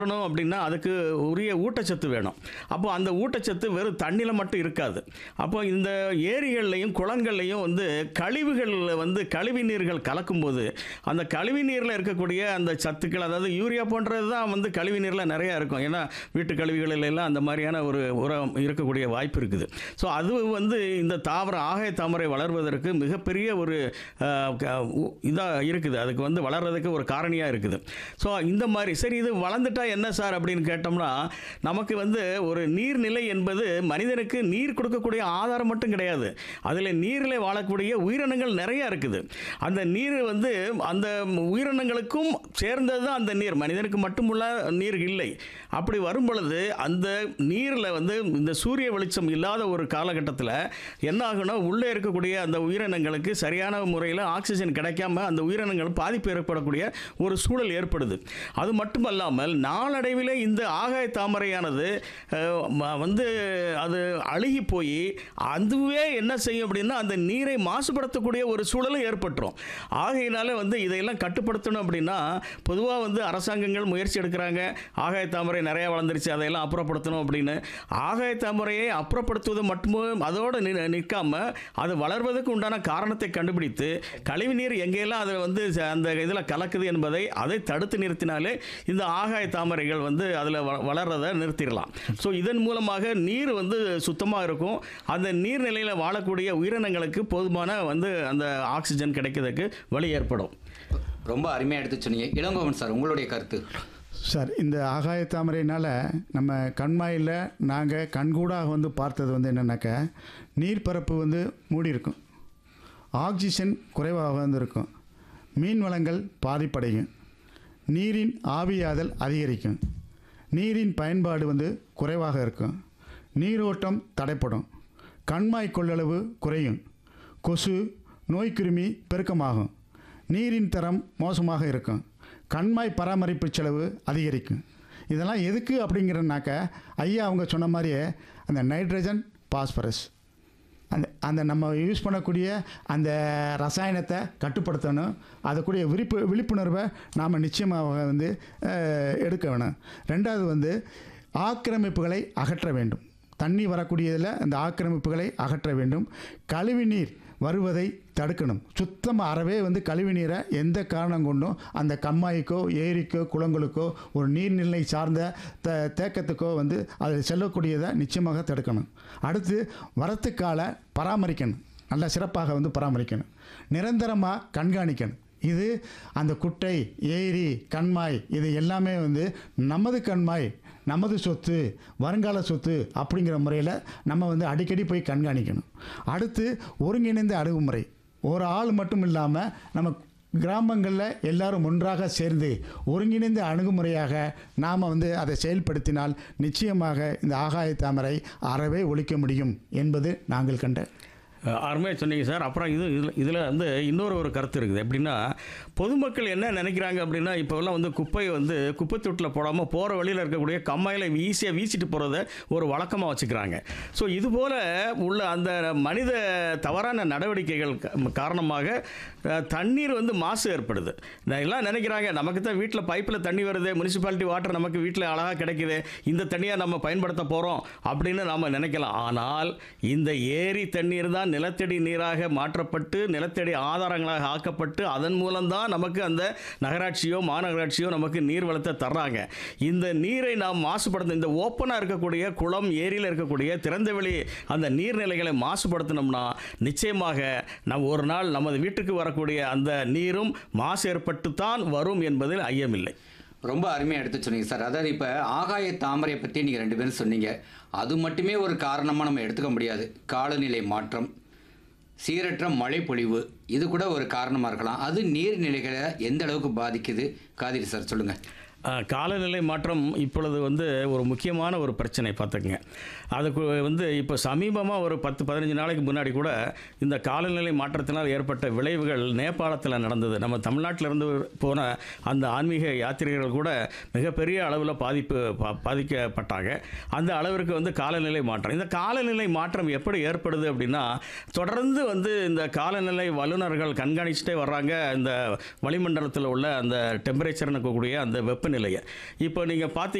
வரணும் அப்படின்னா அதுக்கு உரிய ஊட்டச்சத்து வேணும் அப்போ அந்த ஊட்டச்சத்து வெறும் தண்ணியில் மட்டும் இருக்காது அப்போ இந்த ஏரிகள்லையும் குளங்கள்லையும் வந்து கழிவுகள் வந்து கழிவு நீர்கள் கலக்கும்போது அந்த கழிவு நீரில் இருக்கக்கூடிய அந்த சத்துக்கள் அதாவது யூரியா போன்றது தான் வந்து கழிவு நீரில் நிறையா இருக்கும் ஏன்னா வீட்டு கழிவுகளில் எல்லாம் அந்த மாதிரியான ஒரு உரம் இருக்கக்கூடிய வாய்ப்பு இருக்குது ஸோ அது வந்து இந்த தாவரம் ஆகாய தாமரை வளர்வதற்கு மிகப்பெரிய ஒரு இதாக இருக்குது அதுக்கு வந்து வளர்றதுக்கு ஒரு காரணியாக இருக்குது ஸோ இந்த மாதிரி சரி இது வளர்ந்துட்டா என்ன சார் அப்படின்னு கேட்டோம்னா நமக்கு வந்து ஒரு நீர்நிலை என்பது மனிதனுக்கு நீர் கொடுக்கக்கூடிய ஆதாரம் மட்டும் கிடையாது அதில் நீரில் வாழக்கூடிய உயிரினங்கள் நிறையா இருக்குது அந்த நீர் வந்து அந்த உயிரினங்களுக்கும் சேர்ந்தது தான் அந்த நீர் மனிதனுக்கு மட்டுமுள்ள நீர் இல்லை அப்படி வரும் பொழுது அந்த நீரில் வந்து இந்த சூரிய வெளிச்சம் இல்லாத ஒரு காலகட்டத்தில் என்ன ஆகும்னா உள்ளே இருக்கக்கூடிய அந்த உயிரினங்களுக்கு சரியான முறையில் ஆக்சிஜன் கிடைக்காம அந்த உயிரினங்கள் பாதிப்பு ஏற்படக்கூடிய ஒரு சூழல் ஏற்படுது அது மட்டுமல்லாமல் நாளடைவில் இந்த ஆகாய தாமரையானது அஹ், ம- வந்து அது அழுகி போய் அதுவே என்ன செய்யும் அப்படின்னா அந்த நீரை மாசுபடுத்தக்கூடிய ஒரு சூழலும் ஏற்பட்டுரும் ஆகையினால வந்து இதையெல்லாம் கட்டுப்படுத்தணும் அப்படின்னா பொதுவாக வந்து அரசாங்கங்கள் முயற்சி எடுக்கிறாங்க ஆகாய தாமரை நிறையா வளர்ந்துருச்சு அதையெல்லாம் அப்புறப்படுத்தணும் அப்படின்னு ஆகாய தாமரையை அப்புறப்படுத்துவது மட்டுமே அதோடு நி நிற்காம அது வளர்வதற்கு உண்டான காரணத்தை கண்டுபிடித்து கழிவு நீர் எங்கெல்லாம் அது வந்து ச- அந்த இதில் கலக்குது என்பதை அதை தடுத்து நிறுத்தினாலே இந்த ஆகாய தாமரைகள் வந்து அதில் வளர்றதை நிறுத்திடலாம் ஸோ இதன் மூலமாக நீர் வந்து சுத்தமாக இருக்கும் அந்த நீர்நிலையில் வாழக்கூடிய உயிரினங்களுக்கு போதுமான வந்து அந்த ஆக்சிஜன் கிடைக்கிறதுக்கு வழி ஏற்படும் ரொம்ப அருமையாக எடுத்து சொன்னீங்க இளங்கோவன் சார் உங்களுடைய கருத்து சார் இந்த ஆகாய தாமரையினால் நம்ம கண்மாயில் நாங்கள் கண்கூடாக வந்து பார்த்தது வந்து என்னென்னாக்கா நீர்ப்பரப்பு வந்து மூடி இருக்கும் ஆக்சிஜன் குறைவாக வந்து இருக்கும் மீன் வளங்கள் பாதிப்படையும் நீரின் ஆவியாதல் அதிகரிக்கும் நீரின் பயன்பாடு வந்து குறைவாக இருக்கும் நீரோட்டம் தடைப்படும் கண்மாய் கொள்ளளவு குறையும் கொசு நோய்க்கிருமி பெருக்கமாகும் நீரின் தரம் மோசமாக இருக்கும் கண்மாய் பராமரிப்பு செலவு அதிகரிக்கும் இதெல்லாம் எதுக்கு அப்படிங்கிறனாக்க ஐயா அவங்க சொன்ன மாதிரியே அந்த நைட்ரஜன் பாஸ்பரஸ் அந்த அந்த நம்ம யூஸ் பண்ணக்கூடிய அந்த ரசாயனத்தை கட்டுப்படுத்தணும் அதுக்குரிய விழிப்பு விழிப்புணர்வை நாம் நிச்சயமாக வந்து அஹ், எடுக்க வேணும் ரெண்டாவது வந்து ஆக்கிரமிப்புகளை அகற்ற வேண்டும் தண்ணி வரக்கூடியதில் அந்த ஆக்கிரமிப்புகளை அகற்ற வேண்டும் கழிவு நீர் வருவதை தடுக்கணும் சுத்தமாக அறவே வந்து கழிவு நீரை எந்த காரணம் கொண்டும் அந்த கம்மாய்க்கோ ஏரிக்கோ குளங்களுக்கோ ஒரு நீர்நிலை சார்ந்த த தேக்கத்துக்கோ வந்து அதில் செல்லக்கூடியதை நிச்சயமாக தடுக்கணும் அடுத்து வரத்துக்கால பராமரிக்கணும் நல்லா சிறப்பாக வந்து பராமரிக்கணும் நிரந்தரமாக கண்காணிக்கணும் இது அந்த குட்டை ஏரி கண்மாய் இது எல்லாமே வந்து நமது கண்மாய் நமது சொத்து வருங்கால சொத்து அப்படிங்கிற முறையில் நம்ம வந்து அடிக்கடி போய் கண்காணிக்கணும் அடுத்து ஒருங்கிணைந்த அணுகுமுறை ஒரு ஆள் மட்டும் இல்லாமல் நம்ம கிராமங்களில் எல்லாரும் ஒன்றாக சேர்ந்து ஒருங்கிணைந்த அணுகுமுறையாக நாம் வந்து அதை செயல்படுத்தினால் நிச்சயமாக இந்த ஆகாய தாமரை அறவே ஒழிக்க முடியும் என்பது நாங்கள் கண்ட அருமையாக சொன்னீங்க சார் அப்புறம் இது இதில் இதில் வந்து இன்னொரு ஒரு கருத்து இருக்குது எப்படின்னா பொதுமக்கள் என்ன நினைக்கிறாங்க அப்படின்னா இப்போல்லாம் வந்து குப்பையை வந்து குப்பை தொட்டில் போடாமல் போகிற வழியில் இருக்கக்கூடிய கம்மாயில் ஈஸியாக வீசிட்டு போகிறத ஒரு வழக்கமாக வச்சுக்கிறாங்க ஸோ இதுபோல் உள்ள அந்த மனித தவறான நடவடிக்கைகள் க- காரணமாக அஹ், தண்ணீர் வந்து மாசு ஏற்படுது நான் எல்லாம் நினைக்கிறாங்க நமக்கு தான் வீட்டில் பைப்பில் தண்ணி வருது முனிசிபாலிட்டி வாட்டர் நமக்கு வீட்டில் அழகாக கிடைக்குது இந்த தண்ணியை நம்ம பயன்படுத்த போகிறோம் அப்படின்னு நாம் நினைக்கலாம் ஆனால் இந்த ஏரி தண்ணீர் தான் நிலத்தடி நீராக மாற்றப்பட்டு நிலத்தடி ஆதாரங்களாக ஆக்கப்பட்டு அதன் மூலம்தான் நமக்கு அந்த நகராட்சியோ மாநகராட்சியோ நமக்கு நீர் வளத்தை தர்றாங்க இந்த நீரை நாம் மாசுபடுத்த இந்த ஓப்பனாக இருக்கக்கூடிய குளம் ஏரியில் இருக்கக்கூடிய திறந்தவெளி அந்த நீர்நிலைகளை மாசுபடுத்தினோம்னா நிச்சயமாக நம் ஒரு நாள் நமது வீட்டுக்கு வரக்கூடிய அந்த நீரும் மாசு ஏற்பட்டு தான் வரும் என்பதில் ஐயமில்லை ரொம்ப அருமையாக எடுத்து சொன்னீங்க சார் அதாவது இப்போ ஆகாய தாமரை பற்றி நீங்கள் ரெண்டு பேரும் சொன்னீங்க அது மட்டுமே ஒரு காரணமாக நம்ம எடுத்துக்க முடியாது காலநிலை மாற்றம் சீரற்ற மழை பொழிவு இது கூட ஒரு காரணமாக இருக்கலாம் அது நீர்நிலைகளை எந்த அளவுக்கு பாதிக்குது காதிரி சார் சொல்லுங்கள் அஹ், காலநிலை மாற்றம் இப்பொழுது வந்து ஒரு முக்கியமான ஒரு பிரச்சனை பார்த்துக்குங்க அதுக்கு வந்து இப்போ சமீபமாக ஒரு பத்து பதினஞ்சு நாளைக்கு முன்னாடி கூட இந்த காலநிலை மாற்றத்தினால் ஏற்பட்ட விளைவுகள் நேபாளத்தில் நடந்தது நம்ம தமிழ்நாட்டில் இருந்து போன அந்த ஆன்மீக யாத்திரிகர்கள் கூட மிகப்பெரிய அளவில் பாதிப்பு பா- பாதிக்கப்பட்டாங்க அந்த அளவிற்கு வந்து காலநிலை மாற்றம் இந்த காலநிலை மாற்றம் எப்படி ஏற்படுது அப்படின்னா தொடர்ந்து வந்து இந்த காலநிலை வல்லுநர்கள் கண்காணிச்சுட்டே வர்றாங்க இந்த வளிமண்டலத்தில் உள்ள அந்த டெம்பரேச்சர்னு இருக்கக்கூடிய அந்த வெப்பநிலை வெப்பநிலையை இப்போ நீங்கள் பார்த்தீங்க